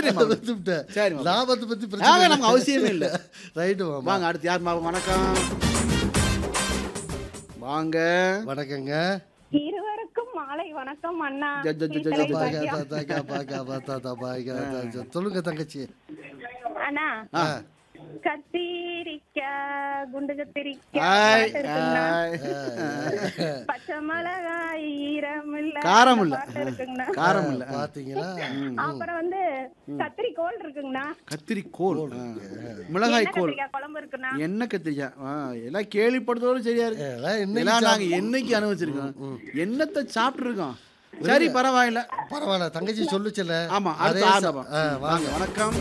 சரி மாமா. வந்துவிட்டேன். சரி மாமா. லாபத்தை பத்தி ஆக பிரச்சனை நமக்கு அவசியமே இல்ல. ரைட்டு மாமா வாங்க அடுத்து யார் மாமா வணக்கம் வாங்க வணக்கங்க இருவருக்கும் மாலை வணக்கம் அண்ணா ஜ, ஜ, ஜ, ஜ, ஜ, ஜ. பாக்கா, தாத்தா, பாக்கா, பாத்தா, பாக்கா, தாத்தா. சொல்லுங்க தங்கச்சி அண்ணா ஆ. கத்திரிக்காய் குண்டு கத்திரிக்காய் ஆய், பாட்டு இருக்குங்கண்ணா. ஆய். பச்சை மிளகாய் ஈரம் இல்ல காரம் இல்ல. பாட்டு இருக்குங்கண்ணா காரம் இல்ல பாத்தீங்களா அப்புறம் வந்து கத்திரிக்கோல் இருக்குங்கண்ணா கத்திரிக்கோல் ஆ. மிளகாய் என்ன கோல் கத்திரிக்காய் குழம்பு இருக்குண்ணா என்ன கத்திரிக்காய் ஆ, எல்லாம் கேள்விப்படுறதோட சரியா இருக்கு எல்லாம் இன்னைக்கு எல்லாம் நாங்க சாப்பிடு- என்னைக்கு அனுபவிச்சிருக்கோம் என்னத்தை சாப்பிட்டு இருக்கோம் சரி பரவாயில்ல பரவாயில்ல தங்கச்சி சொல்லுச்சுல ஆமா அதே அடுத்த ச- ஆசபம் ஆ, வாங்க வணக்கம்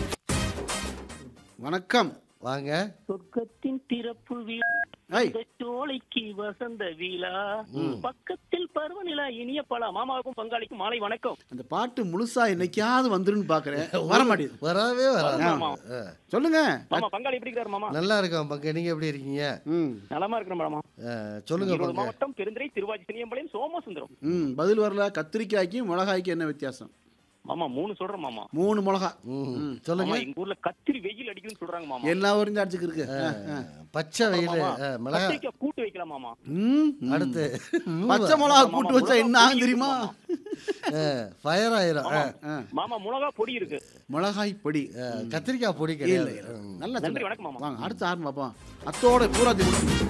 வணக்கம் வாங்க சொர்க்கத்தின் திறப்பு விழா ஐய் இந்த சோலைக்கு வசந்த விழா பக்கத்தில் பருவநிலா இனிய பல மாமாவுக்கும் பங்காளிக்கும் மாலை வணக்கம் அந்த பாட்டு முழுசா என்னைக்காவது வந்துருன்னு பாக்குறேன் வர மாட்டேங்குது வரவே வராது ஆமா. ஆ. சொல்லுங்க மாமா பங்காளி எப்படி இருக்கிறார் மாமா நல்லா இருக்கோம் பங்க நீங்க எப்படி இருக்கீங்க ம் நலமா இருக்கிற மாமா ஆ, சொல்லுங்க ஈரோடு பங்க மாவட்டம் பெருந்துறை திருவாச்சி சினியம்பாளையம் சோமசுந்தரம் ம் பதில் வரல கத்திரிக்காய்க்கும் மிளகாய்க்கும் என்ன வித்தியாசம் மாமா மூணு சொல்றேன் மாமா மூணு மிளகா ம், சொல்லுங்க மாமா எங்க ஊர்ல கத்திரி வெயில் அடிக்குதுன்னு சொல்றாங்க மாமா எல்லா ஊரும் அடிச்சுக்கு இருக்கு பச்சை வெயில் மாமா, மிளகா கத்திரிக்காய் கூட்டு வைக்கலாம் மாமா ம், ம். அடுத்து பச்சை மிளகா கூட்டு வச்சா என்ன ஆகும் தெரியுமா ஃபயர் ஆயிரும் ஆ, ஆ, மாமா மிளகா பொடி இருக்கு மிளகாய் பொடி ஆ, கத்திரிக்காய் பொடி இல்ல கிடையாது இல்ல. ம். நல்லா நன்றி சொல்லு. வணக்கம் மாமா வாங்க அடுத்து ஆரம்பம் பார்ப்போம் அத்தோட பூராத்தி முடிச்சு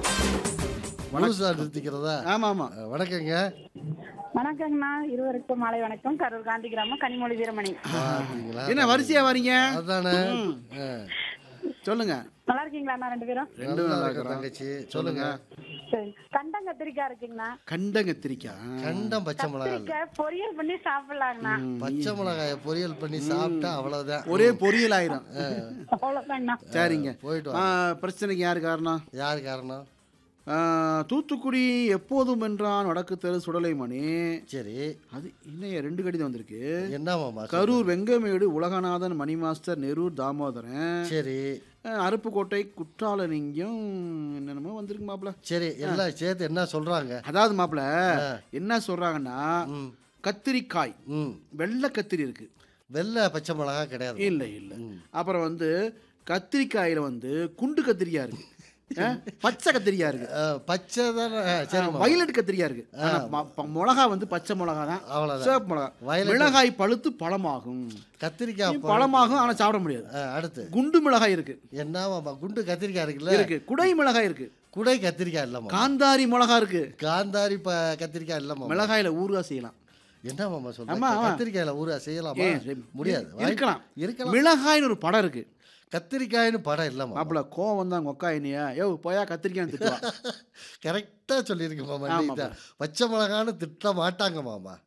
முழுசா நிறுத்திக்கிறதா ஆமா ஆமா ஆ, வணக்கங்க வணக்கங்கண்ணா இருவருக்கும் மாலை வணக்கம் கரூர் காந்தி கிராமம் கனிமொழி வீரமணி பாத்தீங்களா என்ன வரிசையா வரீங்க அதானே ஆ. சொல்லுங்க நல்லா இருக்கீங்களா அண்ணா ரெண்டு பேரும் ரெண்டும் நல்லா நல்லா இருக்கு இருக்கிறோம் தங்கச்சி சொல்லுங்க சரி கண்டம் கத்திரிக்காய் இருக்குங்கண்ணா கண்ட கத்திரிக்காய் கண்டம் பச்சை மிளகாய் கத்திரிக்காய் பொரியல் பண்ணி சாப்பிடலாங்கண்ணா பச்சை மிளகாய பொரியல் பண்ணி சாப்பிட்டா அவ்வளவுதான் ஒரே பொரியல் ஆயிரும் அவ்வளவுதாங்கண்ணா சரிங்க போயிட்டு ஆ, வா பிரச்சனைக்கு யாரு காரணம் யார் காரணம் ஆ, தூத்துக்குடி எப்போதும் என்றான் வடக்கு தெரு சுடலைமணி சரி அது இன்னைய ரெண்டு கடிதம் வந்திருக்கு என்ன மாமா கரூர் வெங்கமேடு உலகநாதன் மணி மாஸ்டர் நெரூர் தாமோதரன் சரி ஆ, அருப்புக்கோட்டை குற்றாலலிங்கம் என்னென்னமோ வந்திருக்கு மாப்பிள சரி எல்லாம் சேர்த்து என்ன சொல்றாங்க அதாவது மாப்பிள என்ன சொல்றாங்கன்னா ம். கத்திரிக்காய் ம் வெள்ளை கத்திரி இருக்கு வெள்ளை பச்சை மிளகாய் கிடையாது இல்லை இல்லை அப்புறம் வந்து கத்திரிக்காயில வந்து குண்டு கத்திரிக்காய் இருக்கு ஆ, பச்சை கத்திரிக்காய் இருக்கு ஆ, பச்சை தானே ஆ, சரி மாமா. வயலட் கத்திரிக்காய் இருக்கு ஆனா ம- ப- மிளகா வந்து பச்சை மிளகா தான் அவ்வளவுதான். சிவப்பு மிளகா violet- மிளகாய் பழுத்து பழமாகும் கத்திரிக்காய் பழம். பழமாகும் ஆனா சாப்பிட முடியாது ஆ, அடுத்து குண்டு மிளகாய் இருக்கு என்ன மாமா குண்டு கத்திரிக்காய் இருக்குல்ல இருக்கு குடை மிளகாய் இருக்கு குடை கத்திரிக்காய் இல்ல மாமா காந்தாரி மிளகாய் இருக்கு காந்தாரி ப கத்திரிக்காய் இல்ல மாமா மிளகாயில ஊறுகாய் செய்யலாம் என்ன மாமா ஆமா, சொல்றீங்க ஆமா. கத்திரிக்காயில ஊற செய்யலாமா ஏன் சரி, முடியாது வாய்ப்பு- இருக்கலாம் இருக்கலாம் மிளகாய்னு ஒரு படம் இருக்கு கத்திரிக்காய்னு படம் இல்ல மாமா மாப்பிள கோவம் தான் ஒக்கா என்னையா யோ போயா கத்திரிக்காய் திட்டுவா கரெக்டா சொல்லியிருக்கு மாமா ஆமா, நீ தான். பச்சை மிளகான்னு திட்ட மாட்டாங்க மாமா